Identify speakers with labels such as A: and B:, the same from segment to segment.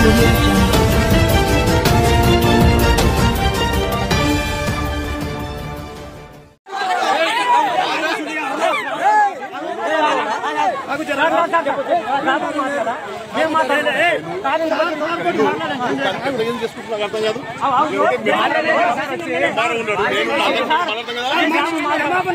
A: audio jungle.
B: ఏం చేసుకుంటున్నా అర్థం కాదు బాగానే ఉన్నాడు నేను అందరికీ మాట్లాడతాం కదా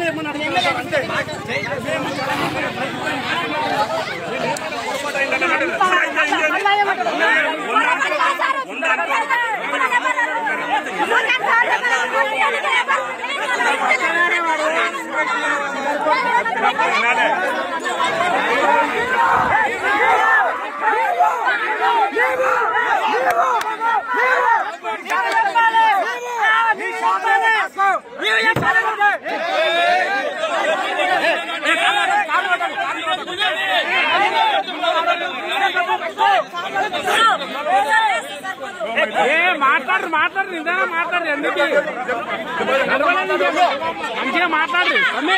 C: ఏ మాట్లాడరు మాట్లాడరు నిజంగా మాట్లాడరు ఎందుకు నడవలేదు నీకు. మంచిగా మాట్లాడరు అమ్మే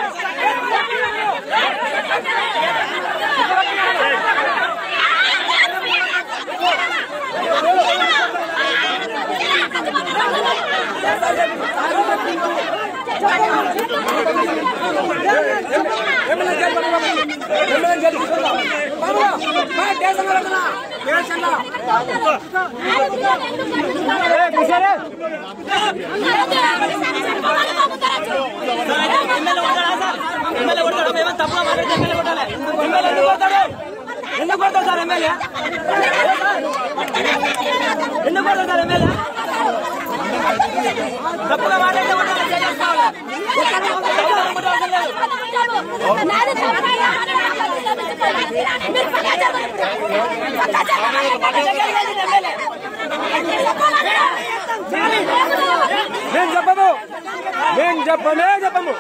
D: ఎమ్మెల్యే కొడతాడు మేము తప్పుగా మాట్లాడితే ఎమ్మెల్యే కొట్టాలి ఎమ్మెల్యే ఎందుకు కొడతాడు ఎందుకు కొడతాడు సార్ ఎమ్మెల్యే ఎందుకు కొడతాడు సార్ ఎమ్మెల్యే తప్పుగా మాట్లాడితే కొట్టాలి, చేయాలి, కావాలి.
C: నేను చెప్పము నేను చెప్పనే చెప్పము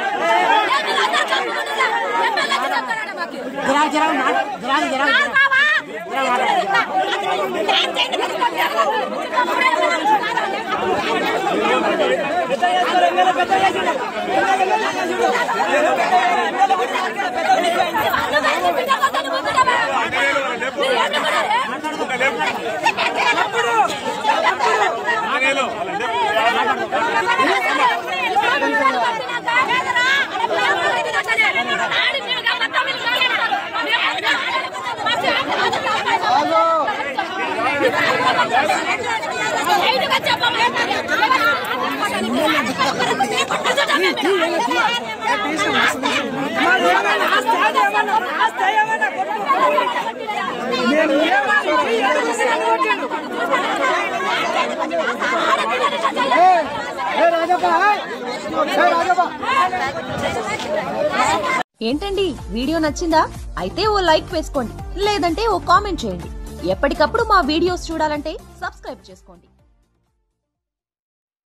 E: ఏంటండి వీడియో నచ్చిందా అయితే ఓ లైక్ వేసుకోండి లేదంటే ఓ కామెంట్ చేయండి ఎప్పటికప్పుడు మా వీడియోస్ చూడాలంటే సబ్స్క్రైబ్ చేసుకోండి